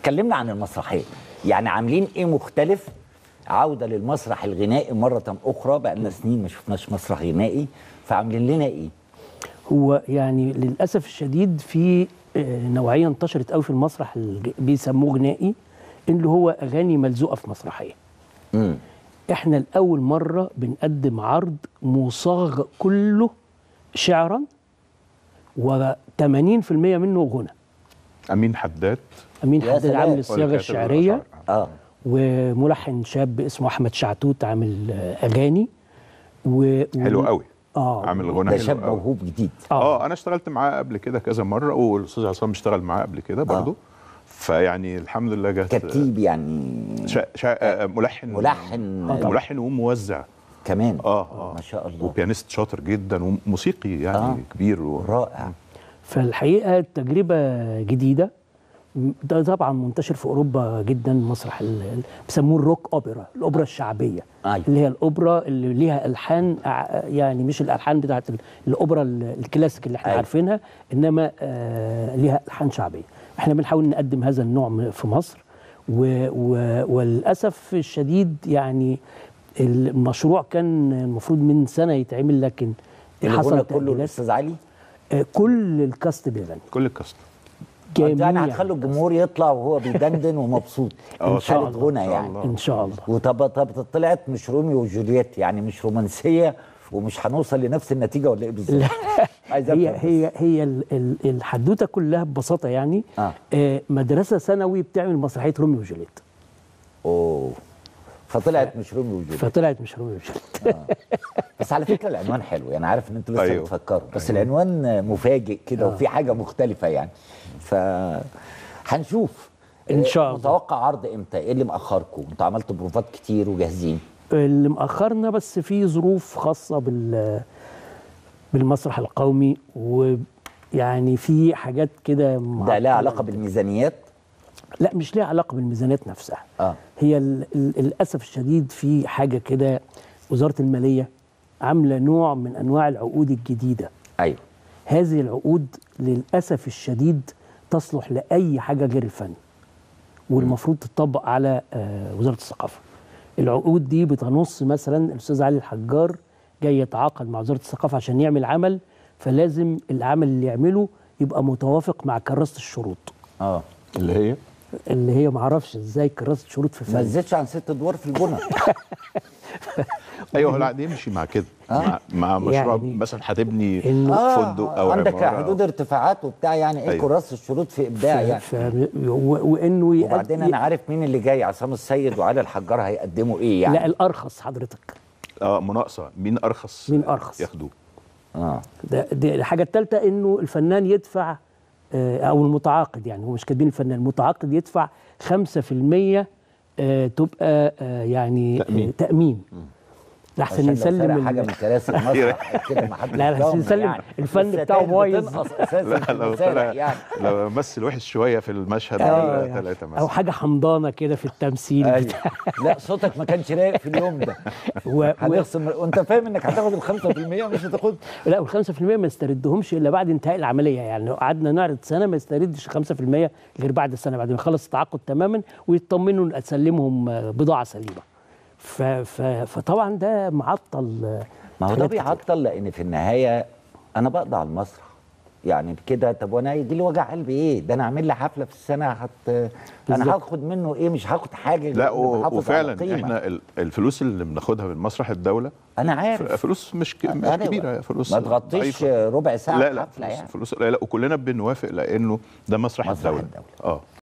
اتكلمنا عن المسرحيه يعني عاملين ايه مختلف عوده للمسرح الغنائي مره اخرى بقى لنا سنين ما شفناش مسرح غنائي فعاملين لنا ايه هو يعني للاسف الشديد في آه، نوعيه انتشرت قوي في المسرح الج- بيسموه غنائي اللي هو اغاني ملزوقه في مسرحيه امم احنا لاول مره بنقدم عرض مصاغ كله شعرا و80% منه غنى امين حداد امين يا حداد سلام. عامل هو الصياغه اللي كاتب الشعريه الأشعار. اه وملحن شاب اسمه احمد شعتوت عامل آه، اغاني و... حلو و- قوي اه عامل غنى ده حلو شاب قوي. موهوب جديد اه انا اشتغلت معاه قبل كده كذا مره والاستاذ عصام اشتغل معاه قبل كده برضه فيعني الحمد لله جت كتيب يعني شا شا آه، ملحن ملحن آه، طبعاً. ملحن وموزع كمان اه اه ما شاء الله وبيانيست شاطر جدا وموسيقي يعني آه. آه. كبير و... رائع فالحقيقه تجربه جديده ده طبعا منتشر في اوروبا جدا مسرح ال- ال- بيسموه الروك اوبرا الاوبرا الشعبيه أيوة. اللي هي الاوبرا اللي ليها الحان ع- يعني مش الالحان بتاعت ال- الاوبرا ال- الكلاسيك اللي احنا أيوة. عارفينها انما آه ليها الحان شعبيه احنا بنحاول نقدم هذا النوع م- في مصر و و وللاسف الشديد يعني المشروع كان المفروض من سنه يتعمل لكن الغنى حصل كله تأجيلات الاستاذ علي آه، كل الكاست بيغني كل الكاست يعني جميع هتخلوا الجمهور يطلع وهو بيدندن ومبسوط آه، ان شاء الله غنى إن شاء يعني الله. ان شاء الله وطب طب طلعت مش روميو وجولييت يعني مش رومانسيه ومش هنوصل لنفس النتيجه ولا ايه بالظبط؟ عايز هي أفهم هي هي ال- ال- الحدوته كلها ببساطه يعني آه. آه مدرسه ثانوي بتعمل مسرحيه روميو وجوليت اوه فطلعت مش روميو وجولييت فطلعت مش روميو وجوليت بس على فكره العنوان حلو يعني عارف ان انتوا لسه أيوه. بتفكروا بس العنوان مفاجئ كده وفي حاجه مختلفه يعني ف هنشوف إن شاء الله. متوقع عرض امتى؟ ايه اللي مأخركم؟ انتوا عملتوا بروفات كتير وجاهزين اللي مأخرنا بس في ظروف خاصه بال بالمسرح القومي ويعني في حاجات كده ده معطلة. لها علاقه بالميزانيات؟ لا مش ليها علاقه بالميزانيات نفسها اه هي ال- ال- للاسف الشديد في حاجه كده وزاره الماليه عامله نوع من انواع العقود الجديده ايوه هذه العقود للاسف الشديد تصلح لاي حاجه غير الفن والمفروض تطبق على آه، وزاره الثقافه العقود دي بتنص مثلا الاستاذ علي الحجار جاي يتعاقد مع وزاره الثقافه عشان يعمل عمل فلازم العمل اللي يعمله يبقى متوافق مع كراسه الشروط اه اللي هي اللي هي معرفش ازاي كراسه شروط في ما فن تزيدش عن ست ادوار في البنى ايوه لا دي يمشي مع كده مع, مع مشروع يعني مثلا هتبني إنه- فندق او عندك عمارة حدود ارتفاعات وبتاع يعني ايه أيوة. كراس الشروط في ابداع يعني ف... و... وانه يقد- وبعدين انا عارف مين اللي جاي عصام السيد وعلي الحجار هيقدموا ايه يعني لا الارخص حضرتك اه مناقصه مين ارخص مين أرخص؟ ياخدوه اه ده دي الحاجه الثالثه انه الفنان يدفع آه، او المتعاقد يعني هو مش كاتبين الفنان المتعاقد يدفع 5% آه، تبقى آه، يعني تأمين. آه، تأمين لحسن عشان لو يسلم سرق ال- حاجه من كراسي المسرح كده ما حدش لا، لا، يضامن يسلم يعني. الفن الستاير بتاعه بايظ. بتنقص اساسا في لو المسارح طلع يعني لو مثل وحش شويه في المشهد آه، ولا يعني. ثلاثه او مثلا حاجه حمضانه كده في التمثيل ايوه بتاع لا صوتك ما كانش رايق في اليوم ده و... و... هنخصم وانت فاهم انك هتاخد ال 5% مش هتاخد لا وال 5% ما يستردهمش الا بعد انتهاء العمليه يعني لو قعدنا نعرض سنه ما يستردش 5% غير بعد السنه بعد ما يخلص التعاقد تماما ويطمنوا ان اسلمهم آه، بضاعه سليمه ف... ف... فطبعا ده معطل آه، ما هو ده حاجات كتير. بيعطل لان في النهايه انا بقضي على المسرح يعني كده طب وانا يجي لي وجع قلب ايه ده انا عامل لي حفله في السنه هت انا بالظبط. هاخد منه ايه مش هاخد حاجه لا غير إني و- بحافظ على وفعلا قيمة. احنا ال- الفلوس اللي بناخدها من مسرح الدوله انا ف- عارف فلوس مش ك- مش أنا كبيره فلوس ما تغطيش ضعيفة. ربع ساعه لا لا حفله فلوس, يعني فلوس قليله وكلنا بنوافق لانه ده مسرح, مسرح الدوله الدولة. اه